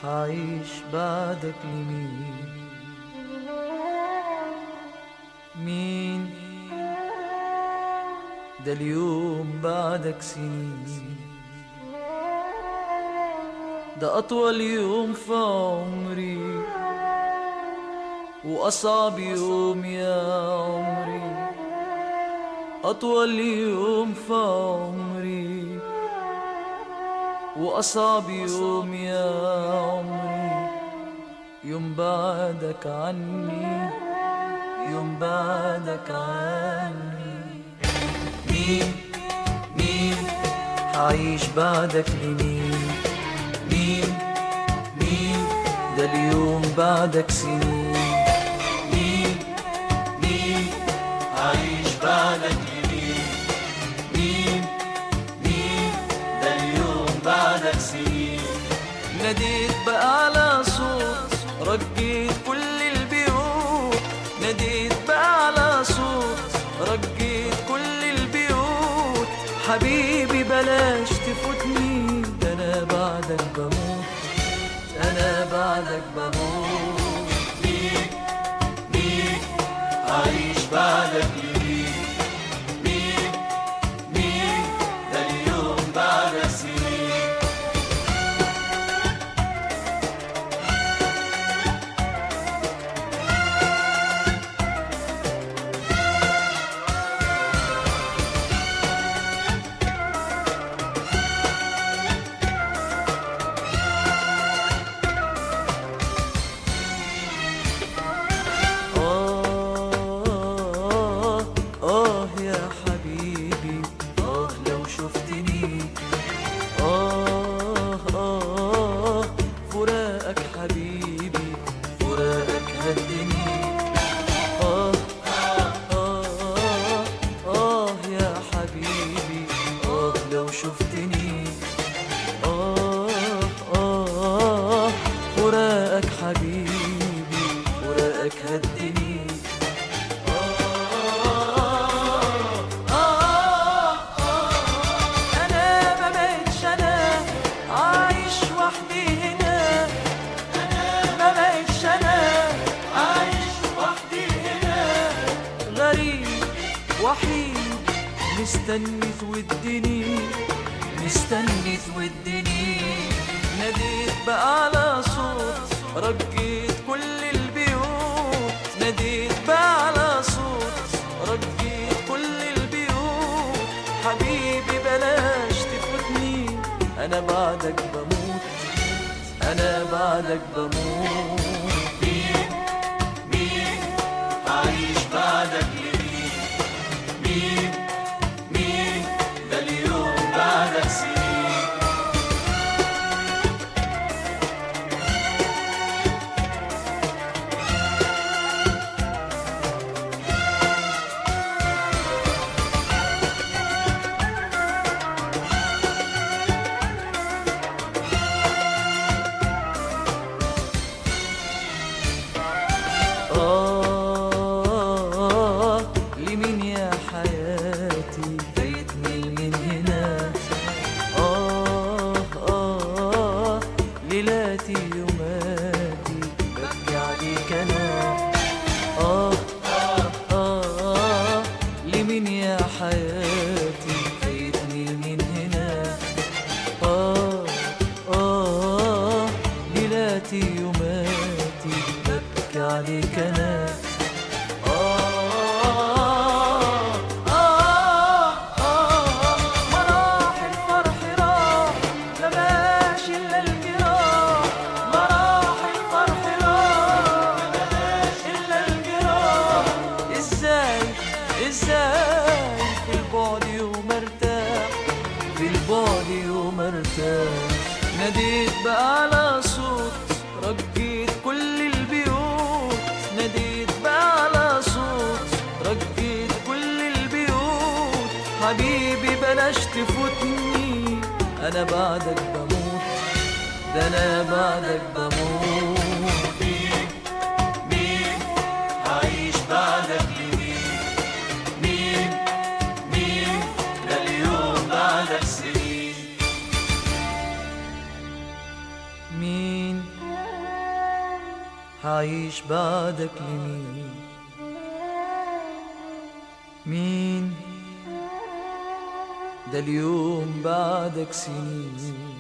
حعيش بعدك لمين مين ده اليوم بعدك سنين ده أطول يوم في عمري وأصعب يوم يا عمري أطول يوم في عمري وأصعب يوم يا عمري يوم بعدك عني يوم بعدك عني مين مين حعيش بعدك لمين مين مين ده اليوم بعدك سنين مين مين عايش بعدك لمين مين مين ده اليوم بعدك سنين ناديت بأعلى صوت رجيت كل البيوت ناديت بأعلى صوت رجيت كل البيوت حبيبي بلاش تفوتني ده أنا بعدك بموت أنا بعدك بموت مين مين عايش بعدك لمين مين مين ده اليوم بعد سنين آه آه يا حبيبي آه لو شفتني آه آه فراقك حبيبي فراقك هدني آه آه آه يا حبيبي آه لو شفتني آه آه فراقك حبيبي فراقك هدني أنا ما بقتش أنا عايش وحدي هنا أنا ما بقتش أنا عايش وحدي هنا غريب وحيد مستني تودني مستني تودني ناديت بأعلى صوت رجيت كل البيوت ناديت بأعلى صوت رجيت كل البيوت حبيبي بلاش تفوتني أنا بعدك بموت أنا بعدك بموت مين مين عايش بعدك لمين مين مين ده اليوم بعدك سنين آه لمين يا حياتي فايتني من هنا آه آه ليلاتي يوماتي ببكي عليك أنا آه آه آه لمين يا حياتي فايتني من هنا آه آه ليلاتي يوماتي ببكي عليك أنا آه آه آه مراح الفرح راح لا ماشي إلا الجراح مراح الفرح راح لا ماشي إلا الجراح إزاي إزاي في البعد يوم ارتاح في البعد يوم ارتاح ناديت بأعلى صوت رجيت كل البيوت ناديت بأعلى صوت رجيت كل البيوت حبيبي بلاش تفوتني أنا بعدك بموت ده أنا بعدك بموت مين مين عايش بعدك لمين مين مين ده اليوم بعدك سنين مين حعيش بعدك لمين مين ده اليوم بعدك سنين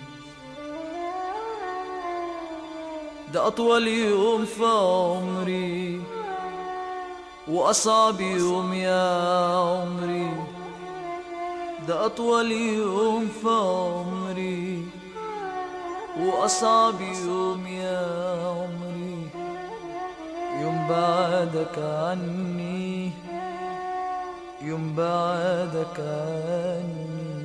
ده أطول يوم في عمري وأصعب يوم يا عمري ده أطول يوم في عمري وأصعب يوم يا عمري يوم بعدك عني يوم بعدك عني